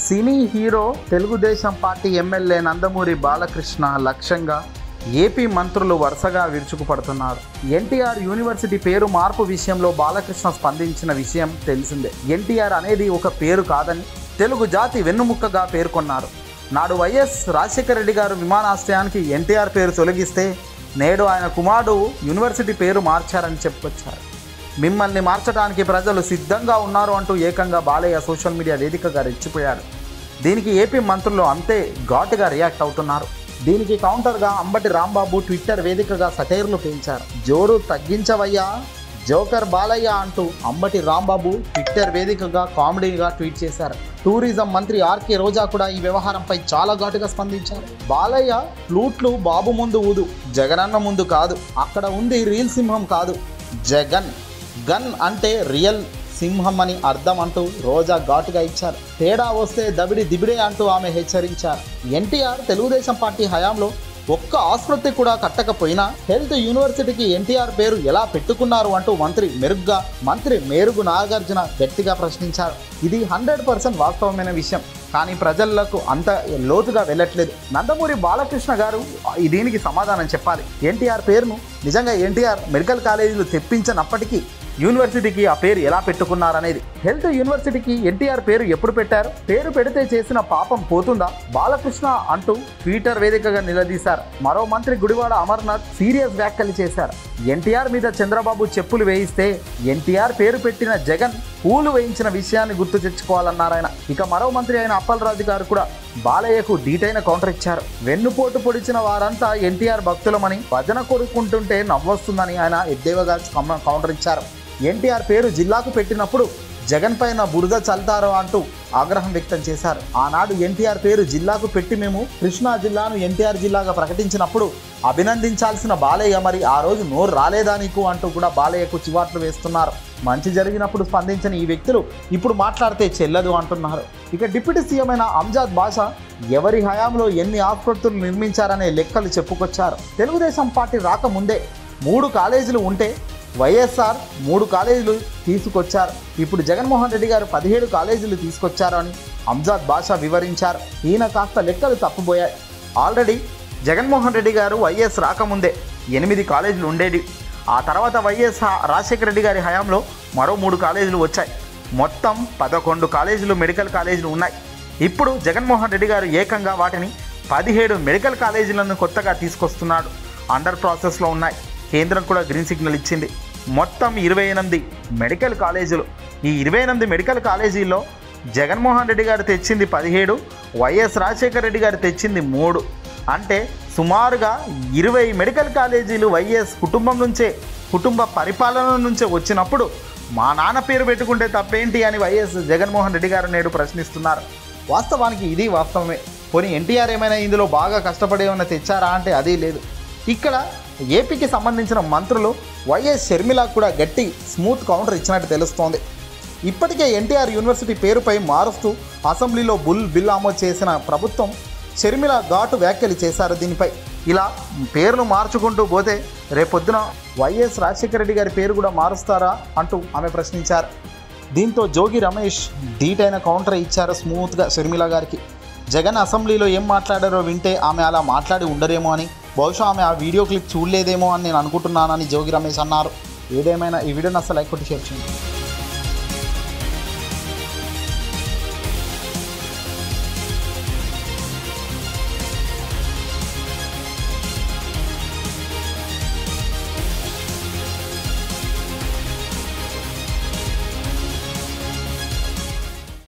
సినీ hero Telugu Desam party MLA Nandamuri Balakrishna లక్ష్యంగా AP మంత్రులు వరుసగా విరుచుకుపడుతున్నారు ఎన్టీఆర్ యూనివర్సిటీ పేరు మార్పు విషయంలో బాలకృష్ణ స్పందించిన విషయం తెలిసిందే ఎన్టీఆర్ అనేది ఒక పేరు కాదని తెలుగు జాతి వెన్నుముక్కగా పేర్కొన్నారు నాడు వైఎస్ రాజశేఖర రెడ్డి గారు విమానాశ్రయానికి ఎన్టీఆర్ పేరు తొలగిస్తే నేడు ఆయన కుమారుడు యూనివర్సిటీ పేరు మార్చారని చెప్పుకొచ్చారు మిమ్మల్ని మార్చడానికి ప్రజలు సిద్ధంగా ఉన్నారు అంటూ ఏకంగా బాలయ్య సోషల్ మీడియా వేదికగా రెచ్చిపోయారు దీనికి ఏపీ మంత్రులు అంతే ఘాటుగా రియాక్ట్ అవుతున్నారు దీనికి కౌంటర్గా అంబటి రాంబాబు ట్విట్టర్ వేదికగా సటైర్లు పెంచారు జోరు తగ్గించవయ్యా జోకర్ బాలయ్య అంటూ అంబటి రాంబాబు ట్విట్టర్ వేదికగా కామెడీగా ట్వీట్ చేశారు టూరిజం మంత్రి ఆర్కే రోజా కూడా ఈ వ్యవహారంపై చాలా ఘాటుగా స్పందించారు బాలయ్య ఫ్లూట్లు బాబు ముందు ఊదు జగనన్న ముందు కాదు అక్కడ ఉంది రీల్ సింహం కాదు జగన్ గన్ అంటే రియల్ సింహం అని అర్థం అంటూ రోజా ఘాటుగా ఇచ్చారు తేడా వస్తే దబిడి దిబిడే అంటూ ఆమె హెచ్చరించారు ఎన్టీఆర్ తెలుగుదేశం పార్టీ హయాంలో ఒక్క ఆసుపత్రి కూడా కట్టకపోయినా హెల్త్ యూనివర్సిటీకి ఎన్టీఆర్ పేరు ఎలా పెట్టుకున్నారు అంటూ మంత్రి మెరుగ్గా మంత్రి మేరుగు నాగార్జున గట్టిగా ప్రశ్నించారు ఇది హండ్రెడ్ పర్సెంట్ వాస్తవమైన విషయం కానీ ప్రజలకు అంత లోతుగా వెళ్ళట్లేదు నందమూరి బాలకృష్ణ గారు ఈ దీనికి సమాధానం చెప్పాలి ఎన్టీఆర్ పేరును నిజంగా ఎన్టీఆర్ మెడికల్ కాలేజీలు తెప్పించినప్పటికీ యూనివర్సిటీకి ఆ పేరు ఎలా పెట్టుకున్నారనేది హెల్త్ యూనివర్సిటీకి ఎన్టీఆర్ పేరు ఎప్పుడు పెట్టారు పేరు పెడితే చేసిన పాపం పోతుందా బాలకృష్ణ అంటూ ట్విట్టర్ వేదికగా నిలదీశారు మరో మంత్రి గుడివాడ అమర్నాథ్ సీరియస్ వ్యాఖ్యలు చేశారు ఎన్టీఆర్ మీద చంద్రబాబు చెప్పులు వేయిస్తే ఎన్టీఆర్ పేరు పెట్టిన జగన్ పూలు వేయించిన విషయాన్ని గుర్తు తెచ్చుకోవాలన్నారు ఆయన ఇక మరో మంత్రి అయిన అప్పలరాజు గారు కూడా బాలయ్యకు డీటైన కౌంటర్ ఇచ్చారు వెన్నుపోటు పొడిచిన వారంతా ఎన్టీఆర్ భక్తులమని భజన కోరుకుంటుంటే నవ్వొస్తుందని ఆయన ఎద్దేవగా కమ- కౌంటర్ ఇచ్చారు ఎన్టీఆర్ పేరు జిల్లాకు పెట్టినప్పుడు జగన్ పైన బురద చల్తారు అంటూ ఆగ్రహం వ్యక్తం చేశారు ఆనాడు ఎన్టీఆర్ పేరు జిల్లాకు పెట్టి మేము కృష్ణా జిల్లాను ఎన్టీఆర్ జిల్లాగా ప్రకటించినప్పుడు అభినందించాల్సిన బాలయ్య మరి ఆ రోజు నోరు రాలేదా నీకు అంటూ కూడా బాలయ్యకు చివాట్లు వేస్తున్నారు మంచి జరిగినప్పుడు స్పందించిన ఈ వ్యక్తులు ఇప్పుడు మాట్లాడితే చెల్లదు అంటున్నారు ఇక డిప్యూటీ సీఎం అయిన అంజాద్ బాషా ఎవరి హయాంలో ఎన్ని ఆసుపత్రులు నిర్మించారనే లెక్కలు చెప్పుకొచ్చారు తెలుగుదేశం పార్టీ రాకముందే మూడు కాలేజీలు ఉంటే వైఎస్ఆర్ మూడు కాలేజీలు తీసుకొచ్చారు ఇప్పుడు జగన్మోహన్ రెడ్డి గారు పదిహేడు కాలేజీలు తీసుకొచ్చారు అని అంజాద్ బాషా వివరించారు ఈయన కాస్త లెక్కలు తప్పుపోయాయి ఆల్రెడీ జగన్మోహన్ రెడ్డి గారు వైఎస్ రాకముందే ఎనిమిది కాలేజీలు ఉండేవి ఆ తర్వాత వైఎస్ హా- రాజశేఖర రెడ్డి గారి హయాంలో మరో మూడు కాలేజీలు వచ్చాయి మొత్తం పదకొండు కాలేజీలు మెడికల్ కాలేజీలు ఉన్నాయి ఇప్పుడు జగన్మోహన్ రెడ్డి గారు ఏకంగా వాటిని పదిహేడు మెడికల్ కాలేజీలను కొత్తగా తీసుకొస్తున్నాడు అండర్ ప్రాసెస్లో ఉన్నాయి కేంద్రం కూడా గ్రీన్ సిగ్నల్ ఇచ్చింది మొత్తం ఇరవై ఎనిమిది మెడికల్ కాలేజీలు ఈ ఇరవై ఎనిమిది మెడికల్ కాలేజీల్లో జగన్మోహన్ రెడ్డి గారు తెచ్చింది పదిహేడు వైఎస్ రాజశేఖర రెడ్డి గారు తెచ్చింది మూడు అంటే సుమారుగా ఇరవై మెడికల్ కాలేజీలు వైఎస్ కుటుంబం నుంచే కుటుంబ పరిపాలన నుంచే వచ్చినప్పుడు మా నాన్న పేరు పెట్టుకుంటే తప్పేంటి అని వైఎస్ జగన్మోహన్ రెడ్డి గారు నేడు ప్రశ్నిస్తున్నారు వాస్తవానికి ఇది వాస్తవమే పోనీ ఎన్టీఆర్ ఏమైనా ఇందులో బాగా కష్టపడి ఏమైనా తెచ్చారా అంటే అది లేదు ఇక్కడ ఏపీకి సంబంధించిన మంత్రులు వైఎస్ షర్మిల కూడా గట్టి స్మూత్ కౌంటర్ ఇచ్చినట్టు తెలుస్తోంది ఇప్పటికే ఎన్టీఆర్ యూనివర్సిటీ పేరుపై మారుస్తూ అసెంబ్లీలో బుల్ బిల్ ఆమోదు చేసిన ప్రభుత్వం షర్మిల ఘాటు వ్యాఖ్యలు చేశారు దీనిపై ఇలా పేరును మార్చుకుంటూ పోతే రేపొద్దున వైఎస్ రాజశేఖర రెడ్డి గారి పేరు కూడా మారుస్తారా అంటూ ఆమె ప్రశ్నించారు దీంతో జోగి రమేష్ ధీటైన కౌంటర్ ఇచ్చారు స్మూత్గా షర్మిల గారికి జగన్ అసెంబ్లీలో ఏం మాట్లాడారో వింటే ఆమె అలా మాట్లాడి ఉండరేమో అని బహుశా ఆమె ఆ వీడియో క్లిప్ చూడలేదేమో అని నేను అనుకుంటున్నానని జోగి రమేష్ అన్నారు ఏదేమైనా ఈ వీడియోని అసలు లైక్ కొట్టి షేర్ చేయండి